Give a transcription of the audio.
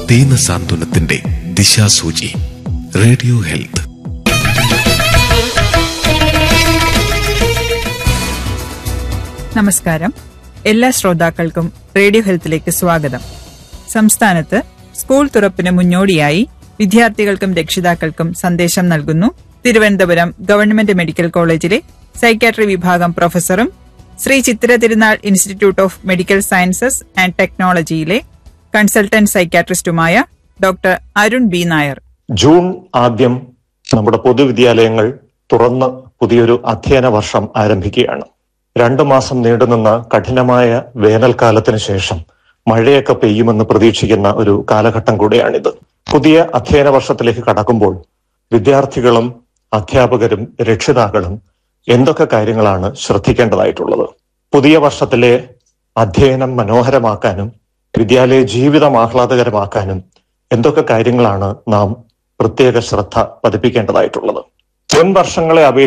ദീന സാന്ത്വനത്തിന്റെ ദിശാസൂചി radio health നമസ്കാരം എല്ലാ ശ്രോതാക്കൾക്കും റേഡിയോ ഹെൽത്തിലേക്ക് സ്വാഗതം സംസ്ഥാനത്ത് സ്കൂൾ തുറപ്പിന് മുന്നോടിയായി വിദ്യാർത്ഥികൾക്കും രക്ഷിതാക്കൾക്കും സന്ദേശം നൽകുന്നു തിരുവനന്തപുരം ഗവൺമെന്റ് മെഡിക്കൽ കോളേജിലെ സൈക്കാട്രി വിഭാഗം പ്രൊഫസറും Sree Chitra Thirunal institute of medical sciences and ടെക്നോളജിയിലെ കൺസൾട്ടന്റ് സൈക്കാട്രിസ്റ്റുമായ doctor Arun B Nair June ആദ്യം നമ്മുടെ പൊതുവിദ്യാലയങ്ങൾ തുറന്ന് പുതിയൊരു അധ്യയന വർഷം ആരംഭിക്കുകയാണ് രണ്ടു മാസം നീണ്ടുനിന്ന കഠിനമായ വേനൽക്കാലത്തിന് ശേഷം മഴയൊക്കെ പെയ്യുമെന്ന് പ്രതീക്ഷിക്കുന്ന ഒരു കാലഘട്ടം കൂടിയാണിത് പുതിയ അധ്യയന വർഷത്തിലേക്ക് കടക്കുമ്പോൾ വിദ്യാർത്ഥികളും അധ്യാപകരും രക്ഷിതാക്കളും എന്തൊക്കെ കാര്യങ്ങളാണ് ശ്രദ്ധിക്കേണ്ടതായിട്ടുള്ളത് പുതിയ വർഷത്തിലെ അധ്യയനം മനോഹരമാക്കാനും വിദ്യാലയ ജീവിതം ആഹ്ലാദകരമാക്കാനും എന്തൊക്കെ കാര്യങ്ങളാണ് നാം പ്രത്യേക ശ്രദ്ധ പതിപ്പിക്കേണ്ടതായിട്ടുള്ളത് മുൻ വർഷങ്ങളെ അപേക്ഷിച്ച്